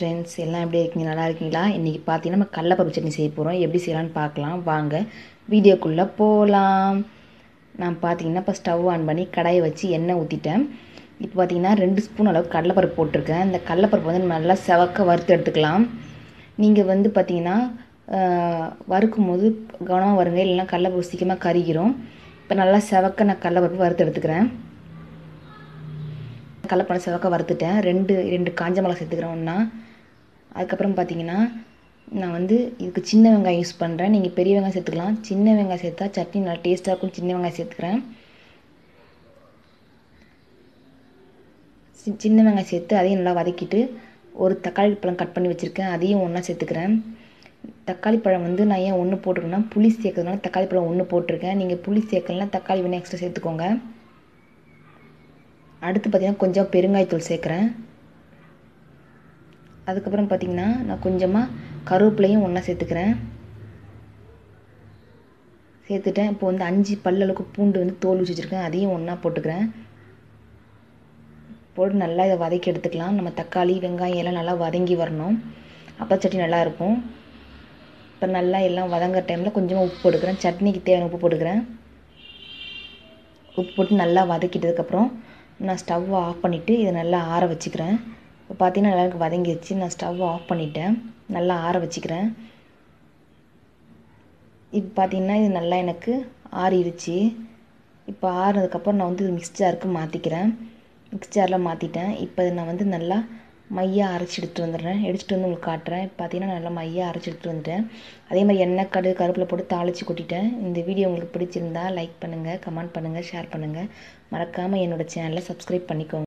friends எல்லாம் எப்படி இருக்கீங்க நல்லா இருக்கீங்களா இன்றைக்கி பார்த்தீங்கன்னா நம்ம கடலப்பருப்பு சட்னி செய்ய போகிறோம் எப்படி செய்யலாம்னு பார்க்கலாம் வாங்க வீடியோக்குள்ளே போகலாம் நான் பார்த்தீங்கன்னா இப்போ ஸ்டவ் ஆன் பண்ணி கடாயை வச்சு எண்ணெய் ஊற்றிட்டேன் இப்போ பார்த்தீங்கன்னா ரெண்டு ஸ்பூன் அளவுக்கு கடலைப்பருப்பு போட்டிருக்கேன் இந்த கடலைப்பருப்பு வந்து நல்லா செவக்க வறுத்து எடுத்துக்கலாம் நீங்கள் வந்து பார்த்தீங்கன்னா வறுக்கும் போது கவனமாக வருங்க இல்லைன்னா கடலைப்பருப்பு சீக்கிரமாக கருகிரும் இப்போ நல்லா செவக்க நான் கடலைப்பருப்பு வறுத்து எடுத்துக்கிறேன் கடலப்பழம் செவக்க வறுத்துட்டேன் ரெண்டு ரெண்டு காஞ்ச மிளகா சேர்த்துக்கிறேன் ஒன்றா அதுக்கப்புறம் பார்த்தீங்கன்னா நான் வந்து இதுக்கு சின்ன வெங்காயம் யூஸ் பண்ணுறேன் நீங்கள் பெரிய வெங்காயம் சேர்த்துக்கலாம் சின்ன வெங்காயம் சேர்த்தா சட்னி நல்லா டேஸ்ட்டாக இருக்கும் சின்ன வெங்காயம் சேர்த்துக்கிறேன் சின்ன வெங்காயம் சேர்த்து அதையும் நல்லா வதக்கிட்டு ஒரு தக்காளி பழம் கட் பண்ணி வச்சுருக்கேன் அதையும் ஒன்றா சேர்த்துக்கிறேன் தக்காளி பழம் வந்து நான் ஏன் ஒன்று போட்டிருக்கேன்னா புளி சேர்க்கறதுனால தக்காளி பழம் ஒன்று போட்டிருக்கேன் நீங்கள் புளி சேர்க்கலாம் தக்காளி வேணால் எக்ஸ்ட்ரா சேர்த்துக்கோங்க அடுத்து பார்த்திங்கன்னா கொஞ்சம் பெருங்காயத்தூள் சேர்க்குறேன் அதுக்கப்புறம் பார்த்திங்கன்னா நான் கொஞ்சமாக கருவேப்பிலையும் ஒன்றா சேர்த்துக்கிறேன் சேர்த்துட்டேன் இப்போ வந்து அஞ்சு பல்லளவுக்கு பூண்டு வந்து தோல் வச்சு வச்சுருக்கேன் அதையும் ஒன்றா போட்டுக்கிறேன் போட்டு நல்லா இதை வதக்கி எடுத்துக்கலாம் நம்ம தக்காளி வெங்காயம் எல்லாம் நல்லா வதங்கி வரணும் அப்போ சட்னி நல்லாயிருக்கும் இப்போ நல்லா எல்லாம் வதங்குற டைமில் கொஞ்சமாக உப்பு போட்டுக்கிறேன் சட்னிக்கு தேவையான உப்பு போட்டுக்கிறேன் உப்பு போட்டு நல்லா வதக்கிட்டதுக்கப்புறம் நான் ஸ்டவ்வை ஆஃப் பண்ணிவிட்டு இதை நல்லா ஆற வச்சுக்கிறேன் இப்போ பார்த்தீங்கன்னா நல்லா எனக்கு வதங்கிடுச்சு நான் ஸ்டவ்வை ஆஃப் பண்ணிட்டேன் நல்லா ஆற வச்சுக்கிறேன் இப்போ பார்த்தீங்கன்னா இது நல்லா எனக்கு ஆறிடுச்சு இப்போ ஆறுனதுக்கப்புறம் நான் வந்து இது மிக்ஸ் ஜாருக்கு மாற்றிக்கிறேன் மிக்ஸ் ஜாரில் மாற்றிட்டேன் இப்போ இதை நான் வந்து நல்லா மையாக அரைச்சி எடுத்துகிட்டு வந்துடுறேன் எடுத்துகிட்டு வந்து உங்களுக்கு காட்டுறேன் பார்த்தீங்கன்னா நல்லா மையாக அரைச்சி எடுத்துகிட்டு வந்துட்டேன் அதே மாதிரி எண்ணெய் கடு கருப்பில் போட்டு தாளித்து கொட்டிட்டேன் இந்த வீடியோ உங்களுக்கு பிடிச்சிருந்தா லைக் பண்ணுங்கள் கமெண்ட் பண்ணுங்கள் ஷேர் பண்ணுங்கள் மறக்காமல் என்னோடய சேனலை சப்ஸ்கிரைப் பண்ணிக்கோங்க